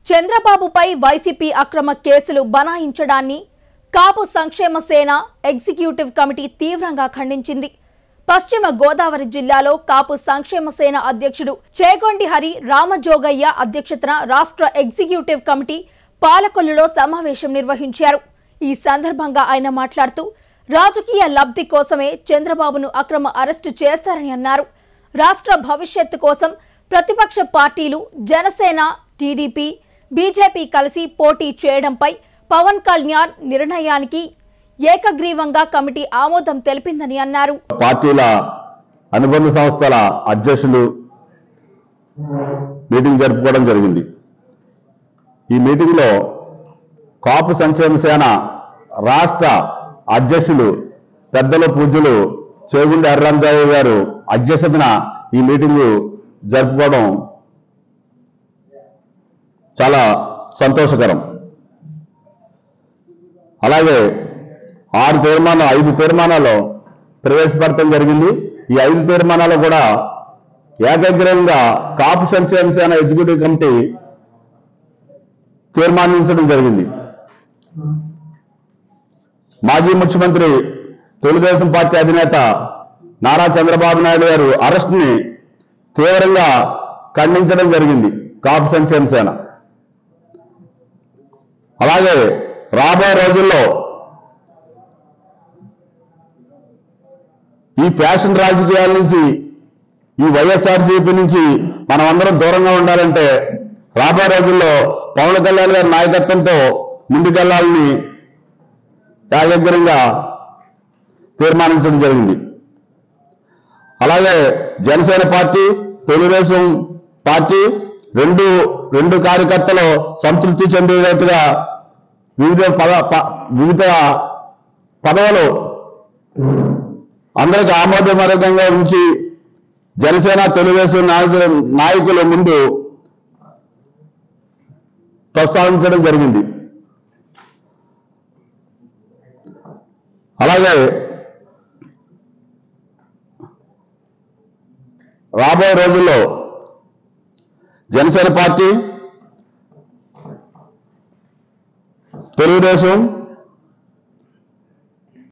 చంద్రబాబుపై వైసీపీ అక్రమ కేసులు బనాయించడాన్ని కాపు సంక్షేమ సేన ఎగ్జిక్యూటివ్ కమిటీ తీవ్రంగా ఖండించింది పశ్చిమ గోదావరి జిల్లాలో కాపు సంక్షేమ సేన అధ్యక్షుడు చేగొండి హరి రామజోగయ్య అధ్యక్షతన రాష్ట్ర ఎగ్జిక్యూటివ్ కమిటీ పాలకొల్లులో సమావేశం నిర్వహించారు ఈ సందర్భంగా ఆయన మాట్లాడుతూ రాజకీయ లబ్ధి కోసమే చంద్రబాబును అక్రమ అరెస్టు చేశారని అన్నారు రాష్ట్ర భవిష్యత్తు కోసం ప్రతిపక్ష పార్టీలు జనసేన టీడీపీ బీజేపీ కలిసి పోటీ చేయడంపై పవన్ కళ్యాణ్ నిర్ణయానికి ఏకగ్రీవంగా కమిటీ ఆమోదం తెలిపిందని అన్నారు పార్టీల అనుబంధ సంస్థల అధ్యక్షులు మీటింగ్ జరుపుకోవడం జరిగింది ఈ మీటింగ్లో కాపు సంక్షేమ సేన రాష్ట్ర అధ్యక్షులు పెద్దల పూజ్యులు చేగుండి హర్రాంజావు గారు అధ్యక్షతన ఈ మీటింగు జరుపుకోవడం చాలా సంతోషకరం అలాగే ఆరు తీర్మానాలు ఐదు తీర్మానాలు ప్రవేశపెడతాం జరిగింది ఈ ఐదు తీర్మానాలు కూడా ఏకగ్రీవంగా కాపు సంక్షేమ సేన ఎగ్జిక్యూటివ్ కమిటీ తీర్మానించడం జరిగింది మాజీ ముఖ్యమంత్రి తెలుగుదేశం పార్టీ అధినేత నారా చంద్రబాబు నాయుడు గారు అరెస్ట్ని తీవ్రంగా ఖండించడం జరిగింది కాపు సంక్షేమ సేన అలాగే రాబోయే రోజుల్లో ఈ ఫ్యాషన్ రాజకీయాల నుంచి ఈ వైఎస్ఆర్సీపీ నుంచి మనం అందరం దూరంగా ఉండాలంటే రాబోయే రోజుల్లో పవన్ కళ్యాణ్ గారి నాయకత్వంతో ముందుకెళ్లాలని ఏకగ్రంగా తీర్మానించడం జరిగింది అలాగే జనసేన పార్టీ తెలుగుదేశం పార్టీ రెండు రెండు కార్యకర్తలు సంతృప్తి చెందేటట్టుగా వివిధ పద ప- వివిధ పదవులు అందరికి ఆమోదపరకంగా ఉంచి జనసేన తెలుగుదేశం నాయకుల నాయకుల ముందు ప్రస్తావించడం జరిగింది అలాగే రాబోయే రోజుల్లో జనసేన పార్టీ తెలుగుదేశం